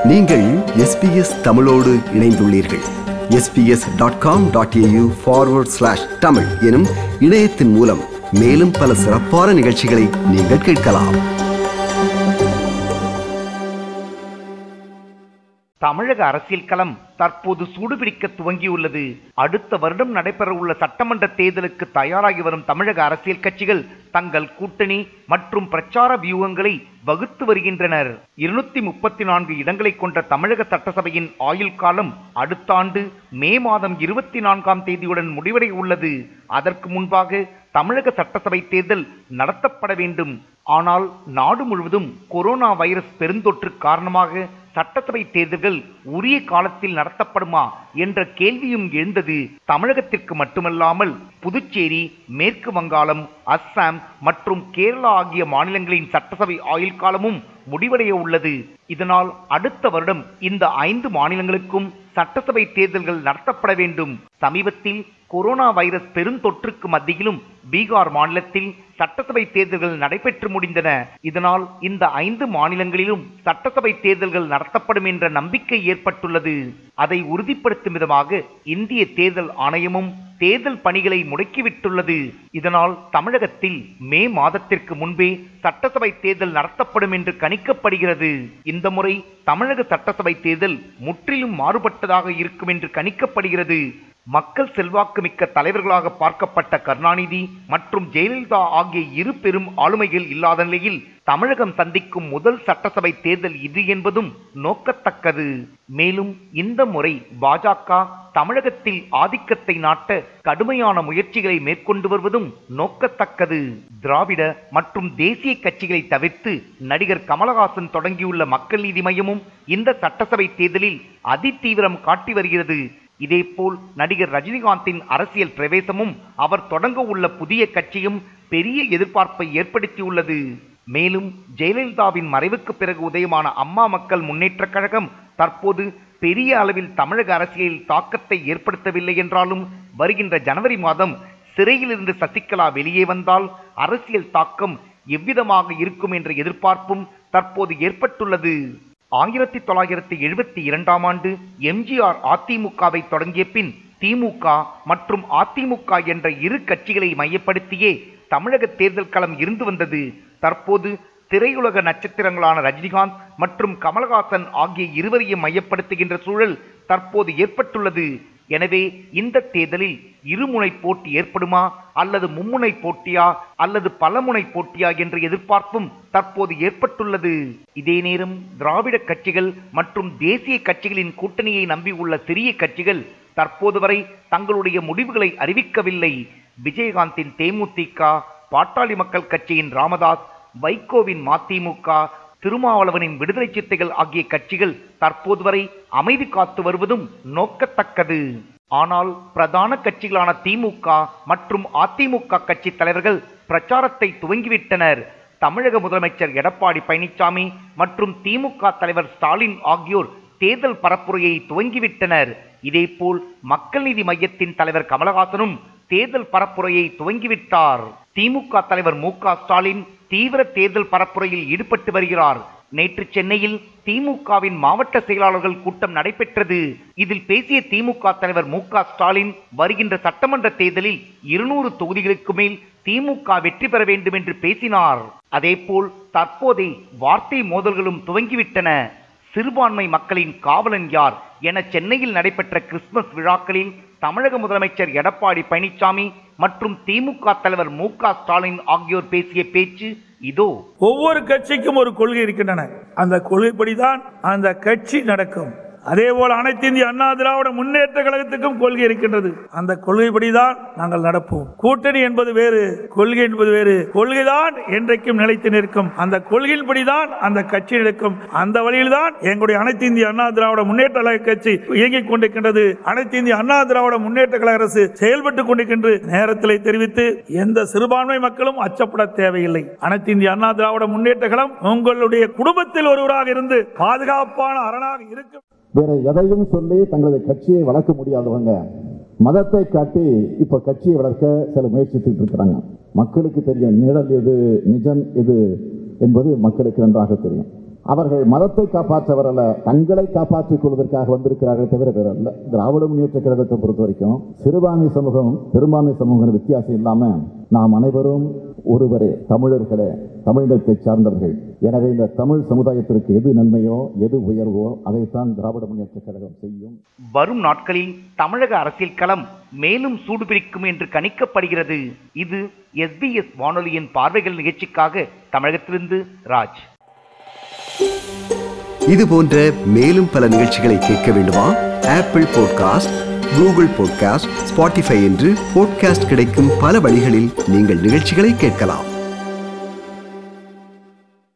நீங்கள் எஸ்பிஎஸ் தமிழோடு இணைந்துள்ளீர்கள் SBS dot com dot AU forward slash Tamil எனும் இணையத்தின் மூலம் மேலும் பல சிறப்பான நிகழ்ச்சிகளை நீங்கள் கேட்கலாம் தமிழக அரசியல் களம் தற்போது சூடுபிடிக்க துவங்கியுள்ளது அடுத்த வருடம் நடைபெறவுள்ள சட்டமன்ற தேர்தலுக்கு தயாராகி வரும் தமிழக அரசியல் கட்சிகள் தங்கள் கூட்டணி மற்றும் பிரச்சார வியூகங்களை வகுத்து வருகின்றனர் இருநூத்தி முப்பத்தி நான்கு இடங்களை கொண்ட தமிழக சட்டசபையின் ஆயுள் காலம் அடுத்த ஆண்டு மே மாதம் இருபத்தி நான்காம் தேதியுடன் முடிவடைய உள்ளது அதற்கு முன்பாக தமிழக சட்டசபை தேர்தல் நடத்தப்பட வேண்டும் ஆனால் நாடு முழுவதும் கொரோனா வைரஸ் பெருந்தொற்று காரணமாக சட்டசபை தேர்தல்கள் உரிய காலத்தில் நடத்தப்படுமா என்ற கேள்வியும் எழுந்தது தமிழகத்திற்கு மட்டுமல்லாமல் புதுச்சேரி மேற்கு வங்காளம் அஸ்ஸாம் மற்றும் கேரளா ஆகிய மாநிலங்களின் சட்டசபை ஆயுள் காலமும் முடிவடைய உள்ளது இதனால் அடுத்த வருடம் இந்த ஐந்து மாநிலங்களுக்கும் சட்டசபை தேர்தல்கள் நடத்தப்பட வேண்டும் சமீபத்தில் கொரோனா வைரஸ் பெருந்தொற்றுக்கு மத்தியிலும் பீகார் மாநிலத்தில் சட்டசபை தேர்தல்கள் நடைபெற்று முடிந்தன இதனால் இந்த ஐந்து மாநிலங்களிலும் சட்டசபை தேர்தல்கள் நடத்தப்படும் என்ற நம்பிக்கை ஏற்பட்டுள்ளது அதை உறுதிப்படுத்தும் விதமாக இந்திய தேர்தல் ஆணையமும் தேர்தல் பணிகளை முடக்கிவிட்டுள்ளது இதனால் தமிழகத்தில் மே மாதத்திற்கு முன்பே சட்டசபை தேர்தல் நடத்தப்படும் என்று கணிக்கப்படுகிறது இந்த முறை தமிழக சட்டசபை தேர்தல் முற்றிலும் மாறுபட்டதாக இருக்கும் என்று கணிக்கப்படுகிறது மக்கள் செல்வாக்கு மிக்க தலைவர்களாக பார்க்கப்பட்ட கருணாநிதி மற்றும் ஜெயலலிதா ஆகிய இரு பெரும் ஆளுமைகள் இல்லாத நிலையில் தமிழகம் சந்திக்கும் முதல் சட்டசபை தேர்தல் இது என்பதும் நோக்கத்தக்கது மேலும் இந்த முறை பாஜக தமிழகத்தில் ஆதிக்கத்தை நாட்ட கடுமையான முயற்சிகளை மேற்கொண்டு வருவதும் நோக்கத்தக்கது திராவிட மற்றும் தேசிய கட்சிகளை தவிர்த்து நடிகர் கமலஹாசன் தொடங்கியுள்ள மக்கள் நீதி மையமும் இந்த சட்டசபை தேர்தலில் அதிதீவிரம் காட்டி வருகிறது இதேபோல் நடிகர் ரஜினிகாந்தின் அரசியல் பிரவேசமும் அவர் தொடங்க உள்ள புதிய கட்சியும் பெரிய எதிர்பார்ப்பை ஏற்படுத்தியுள்ளது மேலும் ஜெயலலிதாவின் மறைவுக்கு பிறகு உதயமான அம்மா மக்கள் முன்னேற்றக் கழகம் தற்போது பெரிய அளவில் தமிழக அரசியலில் தாக்கத்தை ஏற்படுத்தவில்லை என்றாலும் வருகின்ற ஜனவரி மாதம் சிறையிலிருந்து சசிகலா வெளியே வந்தால் அரசியல் தாக்கம் எவ்விதமாக இருக்கும் என்ற எதிர்பார்ப்பும் தற்போது ஏற்பட்டுள்ளது ஆயிரத்தி தொள்ளாயிரத்தி எழுபத்தி இரண்டாம் ஆண்டு எம்ஜிஆர் அதிமுகவை தொடங்கிய பின் திமுக மற்றும் அதிமுக என்ற இரு கட்சிகளை மையப்படுத்தியே தமிழக தேர்தல் களம் இருந்து வந்தது தற்போது திரையுலக நட்சத்திரங்களான ரஜினிகாந்த் மற்றும் கமலஹாசன் ஆகிய இருவரையும் மையப்படுத்துகின்ற சூழல் தற்போது ஏற்பட்டுள்ளது எனவே இந்த தேர்தலில் இருமுனை போட்டி ஏற்படுமா அல்லது மும்முனை போட்டியா அல்லது பலமுனை போட்டியா என்ற எதிர்பார்ப்பும் தற்போது ஏற்பட்டுள்ளது இதே நேரம் திராவிட கட்சிகள் மற்றும் தேசிய கட்சிகளின் கூட்டணியை நம்பியுள்ள சிறிய கட்சிகள் தற்போது வரை தங்களுடைய முடிவுகளை அறிவிக்கவில்லை விஜயகாந்தின் தேமுதிக பாட்டாளி மக்கள் கட்சியின் ராமதாஸ் வைகோவின் மதிமுக திருமாவளவனின் விடுதலை சித்தைகள் ஆகிய கட்சிகள் தற்போது வரை அமைதி காத்து வருவதும் நோக்கத்தக்கது ஆனால் பிரதான கட்சிகளான திமுக மற்றும் அதிமுக கட்சி தலைவர்கள் பிரச்சாரத்தை துவங்கிவிட்டனர் தமிழக முதலமைச்சர் எடப்பாடி பழனிசாமி மற்றும் திமுக தலைவர் ஸ்டாலின் ஆகியோர் தேர்தல் பரப்புரையை துவங்கிவிட்டனர் இதேபோல் மக்கள் நீதி மையத்தின் தலைவர் கமலஹாசனும் தேர்தல் பரப்புரையை துவங்கிவிட்டார் திமுக தலைவர் மு க ஸ்டாலின் தீவிர தேர்தல் பரப்புரையில் ஈடுபட்டு வருகிறார் நேற்று சென்னையில் திமுகவின் மாவட்ட செயலாளர்கள் கூட்டம் நடைபெற்றது இதில் பேசிய திமுக தலைவர் மு க ஸ்டாலின் வருகின்ற சட்டமன்ற தேர்தலில் இருநூறு தொகுதிகளுக்கு மேல் திமுக வெற்றி பெற வேண்டும் என்று பேசினார் அதேபோல் தற்போதே வார்த்தை மோதல்களும் துவங்கிவிட்டன சிறுபான்மை மக்களின் காவலன் யார் என சென்னையில் நடைபெற்ற கிறிஸ்துமஸ் விழாக்களில் தமிழக முதலமைச்சர் எடப்பாடி பழனிசாமி மற்றும் திமுக தலைவர் மு க ஸ்டாலின் ஆகியோர் பேசிய பேச்சு இதோ ஒவ்வொரு கட்சிக்கும் ஒரு கொள்கை இருக்கின்றன அந்த கொள்கைப்படிதான் அந்த கட்சி நடக்கும் அதே போல அனைத்து இந்திய அண்ணா திராவிட முன்னேற்ற கழகத்துக்கும் கொள்கை இருக்கின்றது அந்த கொள்கைப்படிதான் நாங்கள் நடப்போம் கூட்டணி என்பது வேறு கொள்கை என்பது வேறு கொள்கைதான் என்றைக்கும் நிலைத்து நிற்கும் அந்த கொள்கையின்படிதான் அந்த கட்சி நிற்கும் அந்த வழியில்தான் எங்களுடைய அனைத்து இந்திய அண்ணா திராவிட முன்னேற்ற கழக கட்சி இயங்கிக் கொண்டிருக்கின்றது அனைத்து இந்திய அண்ணா திராவிட முன்னேற்ற கழக அரசு செயல்பட்டுக் கொண்டிருக்கின்ற நேரத்தில் தெரிவித்து எந்த சிறுபான்மை மக்களும் அச்சப்பட தேவையில்லை அனைத்து இந்திய அண்ணா திராவிட முன்னேற்ற கழகம் உங்களுடைய குடும்பத்தில் ஒருவராக இருந்து பாதுகாப்பான அரணாக இருக்கும் வேற எதையும் சொல்லி தங்களது கட்சியை வளர்க்க முடியாதவங்க மதத்தை காட்டி இப்ப கட்சியை வளர்க்க சில முயற்சித்துட்டு இருக்கிறாங்க மக்களுக்கு தெரியும் நிழல் எது நிஜம் எது என்பது மக்களுக்கு நன்றாக தெரியும் அவர்கள் மதத்தை காப்பாற்றவர் அல்ல தங்களை காப்பாற்றிக் கொள்வதற்காக வந்திருக்கிறார்கள் தவிர வேற அல்ல திராவிட முன்னேற்ற கழகத்தை பொறுத்த வரைக்கும் சிறுபான்மை சமூகம் பெரும்பான்மை சமூகம் வித்தியாசம் இல்லாம நாம் அனைவரும் ஒருவரே தமிழர்களே தமிழினத்தை சார்ந்தவர்கள் எனவே இந்த தமிழ் சமுதாயத்திற்கு எது நன்மையோ எது உயர்வோ அதைத்தான் திராவிட முன்னேற்ற கழகம் செய்யும் வரும் நாட்களில் தமிழக அரசியல் களம் மேலும் சூடுபிடிக்கும் என்று கணிக்கப்படுகிறது இது எஸ்பிஎஸ் வானொலியின் பார்வைகள் நிகழ்ச்சிக்காக தமிழகத்திலிருந்து ராஜ் இது போன்ற மேலும் பல நிகழ்ச்சிகளை கேட்க வேண்டுமா Apple podcast Google podcast Spotify என்று பாட்காஸ்ட் கிடைக்கும் பல வழிகளில் நீங்கள் நிகழ்ச்சிகளை கேட்கலாம்